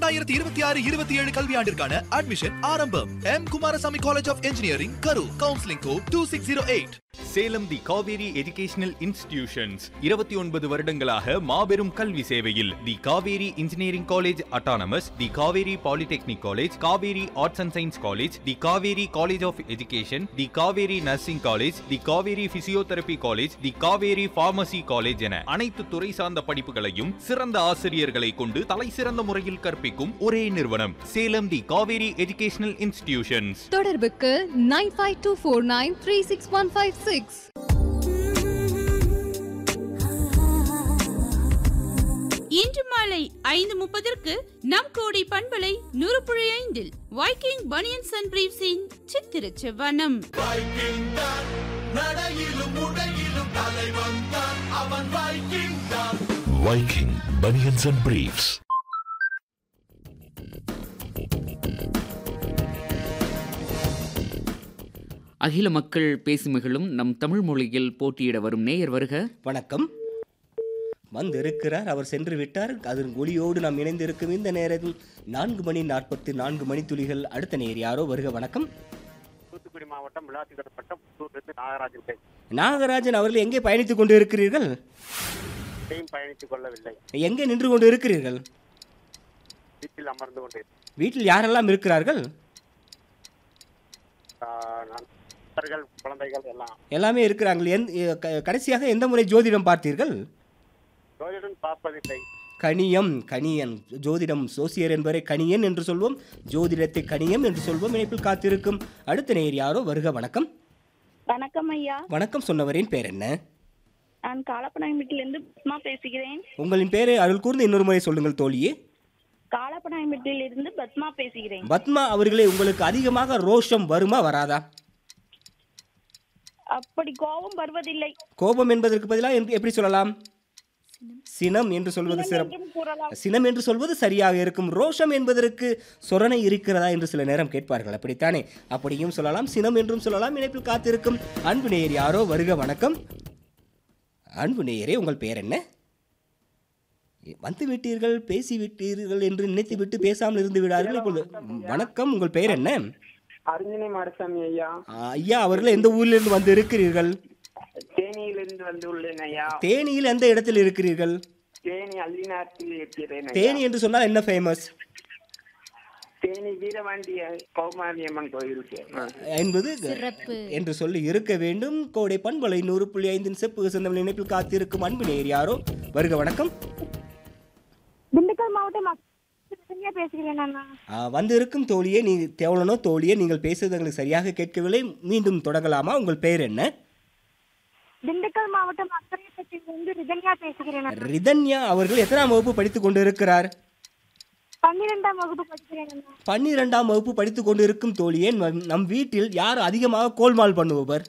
இரண்டாயிரத்தி இருபத்தி ஆறு இருபத்தி ஏழு கல்வியாண்டிற்கான அட்மிஷன் ஆரம்பம் M Kumarasamy college of engineering Karur counselling code two six zero eight Salem the Kaveri educational institutions இருபத்தி ஒன்பது வருடங்களாக மாபெரும் கல்வி சேவையில் the Kaveri engineering college autonomous the Kaveri polytechnic college Kaveri arts and science college the Kaveri college of education the Kaveri nursing college the Kaveri physiotherapy college the Kaveri pharmacy college என அனைத்து துறை சார்ந்த படிப்புகளையும் சிறந்த ஆசிரியர்களை கொண்டு தலை சிறந்த முறையில் கற்பிக்கும் ஒரே நிறுவனம் Salem the Kaveri educational institutions தொடர்புக்கு nine five two four nine three six one five six இன்று மாலை ஐந்து முப்பதற்கு நம் கோடி பண்பலை நூறு புள்ளி ஐந்தில் வைக்கிங் பனியன்ஸ் அண்ட் பிரீவ்ஸின் சித்திர செவ்வனம் Viking Bunions and Briefs. அகில மக்கள் பேசி மகிழும் நம் தமிழ் மொழியில் போட்டியிட வரும் நேயர் வருக வணக்கம் வந்திருக்கிறார் அவர் சென்று விட்டார் அதன் ஒளியோடு நாம் இணைந்திருக்கும் இந்த நேரத்தில் நான்கு மணி நாற்பத்தி நான்கு மணி துளிகள் அடுத்த நேர் யாரோ வருக வணக்கம் தூத்துக்குடி மாவட்டம் விளாத்திகர் வட்டம் புத்தூர்லேருந்து நாகராஜன் பேர் நாகராஜன் அவர்கள் எங்கே பயணித்துக் கொண்டு இருக்கிறீர்கள் இதையும் பயணித்துக் கொள்ளவில்லை எங்கே நின்று கொண்டு இருக்கிறீர்கள் வீட்டில் அமர்ந்து கொண்டு வீட்டில் யாரெல்லாம் இருக்கிறார்கள் ஆஹ், நண்பர்கள் குழந்தைகள் எல்லாம் எல்லாமே இருக்கிறார்கள் எந் க- கடைசியாக எந்த முறை ஜோதிடம் பார்த்தீர்கள் ஜோதிடன் பார்ப்பதில்லை கணியம் கணியன் ஜோதிடம் சோசியர் என்பவரை கணியன் என்று சொல்வோம் ஜோதிடத்தை கணியம் என்று சொல்வோம் இணைப்பில் காத்திருக்கும் அடுத்த நேர் யாரோ வருக வணக்கம் வணக்கம் ஐயா வணக்கம் சொன்னவரின் பேர் என்ன நான் காலப்பநாயம்பட்டிலிருந்து பத்மா பேசுகிறேன் உங்களின் பேரை அருள் கூர்ந்து இன்னொரு முறை சொல்லுங்கள் தோழியே காலப்பநாயம்பட்டிலிருந்து பத்மா பேசுகிறேன் பத்மா அவர்களே உங்களுக்கு அதிகமாக ரோஷம் வருமா வராதா அப்படி கோபம் வருவதில்லை கோபம் என்பதற்கு பதிலாக எப்- எப்படி சொல்லலாம் சினம் என்று சொல்வது சிறப்பு என்றும் கூறலாம் சினம் என்று சொல்வது சரியாக இருக்கும் ரோஷம் என்பதற்கு சொரணை இருக்கிறதா என்று சில நேரம் கேட்பார்கள் அப்படித்தானே அப்படியும் சொல்லலாம் சினம் என்றும் சொல்லலாம் இணைப்பில் காத்திருக்கும் அன்பு நேயர் யாரோ வருக வணக்கம் அன்பு நேயரே உங்கள் பெயர் என்ன வந்து விட்டீர்கள் பேசி விட்டீர்கள் என்று நினைத்துவிட்டு பேசாமல் இருந்து விடார்கள் இப்பொழுது வணக்கம் உங்கள் பெயர் என்ன அரிஞ்சனை மாடசாமி ஐயா ஆ, ஐயா அவர்கள் எந்த ஊரிலிருந்து வந்து இருக்கிறீர்கள் தேனியிலிருந்து வந்து உள்ளேன் ஐயா தேனியில் எந்த இடத்தில் இருக்கிறீர்கள் தேனி அள்ளிநாட்டில் இருக்கிறேன் தேனி என்று சொன்னால் என்ன ஃபேமஸ் தேனி வீரவாண்டி கௌமாரி அம்மன் கோயிலுக்கு என்பது என்று சொல்லி இருக்க வேண்டும் கோடை பண்பலை நூறு புள்ளி ஐந்தின் செப்பு சொந்தமிழ் இணைப்பில் காத்திருக்கும் அன்பு நேர் யாரோ வருக வணக்கம் திண்டுக்கல் மாவட்டம் அக்கா பேசுகிறேன் அண்ணா ஆ, வந்து இருக்கும் தோழியே நீ தேவலனோ தோழியே நீங்கள் பேசுவது எங்களுக்கு சரியாக கேட்கவில்லை மீண்டும் தொடங்கலாமா உங்கள் பெயர் என்ன திண்டுக்கல் மாவட்டம் அக்கரைப்பட்டியிலிருந்து ரிதன்யா பேசுகிறேன் அண்ணா. ரிதன்யா அவர்கள் எத்தனாம் வகுப்பு படித்துக் கொண்டு இருக்கிறார் பன்னிரெண்டாம் வகுப்பு படிக்கிறேன் அண்ணா பன்னிரெண்டாம் வகுப்பு படித்துக் கொண்டு இருக்கும் தோழியே நம்- நம் வீட்டில் யார் அதிகமாக கோல்மால் பண்ணுபவர்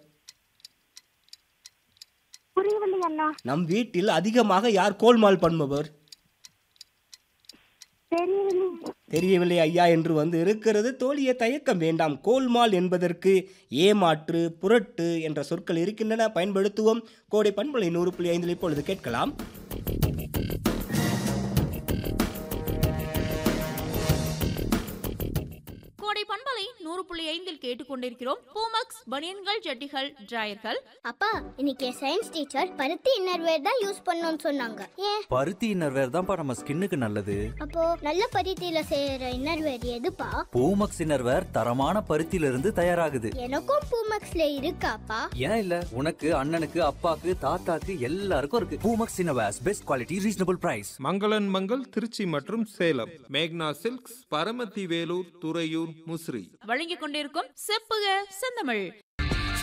புரியவில்லை அண்ணா நம் வீட்டில் அதிகமாக யார் கோல்மால் பண்ணுபவர் தெரியவில்லை தெரியவில்லை ஐயா என்று வந்து இருக்கிறது தோழிய தயக்கம் வேண்டாம் கோல்மால் என்பதற்கு ஏமாற்று புரட்டு என்ற சொற்கள் இருக்கின்றன பயன்படுத்துவோம் கோடை பண்பலை நூறு புள்ளி ஐந்தில் இப்பொழுது கேட்கலாம் கோடை பண்பலை நூறு புள்ளி ஐந்தில் கேட்டுக்கொண்டிருக்கிறோம் பூமக்ஸ் பனியன்கள் ஜட்டிகள் டிராயர்கள் அப்பா இன்னைக்கு சயின்ஸ் டீச்சர் பருத்தி இன்னர்வேர் தான் யூஸ் பண்ணணும்னு சொன்னாங்க ஏன் பருத்தி இன்னர்வேர் தான்ப்பா நம்ம ஸ்கின்னுக்கு நல்லது அப்போ நல்ல பருத்தியில செய்யற இன்னர்வேர் எதுப்பா பூமக்ஸ் இன்னர்வேர் தரமான பருத்தியில இருந்து தயாராகுது எனக்கும் பூமக்ஸ்ல இருக்காப்பா ஏன் இல்ல உனக்கு அண்ணனுக்கு அப்பாக்கு தாத்தாக்கு எல்லாருக்கும் இருக்கு Poomex innerwears best quality reasonable price மங்களன் மங்கள் திருச்சி மற்றும் சேலம் மேக்னா சில்க்ஸ் பரமத்தி வேலூர் துறையூர் முசிறி வழங்கிக் கொண்டிருக்கும் செப்புக செந்தமிழ்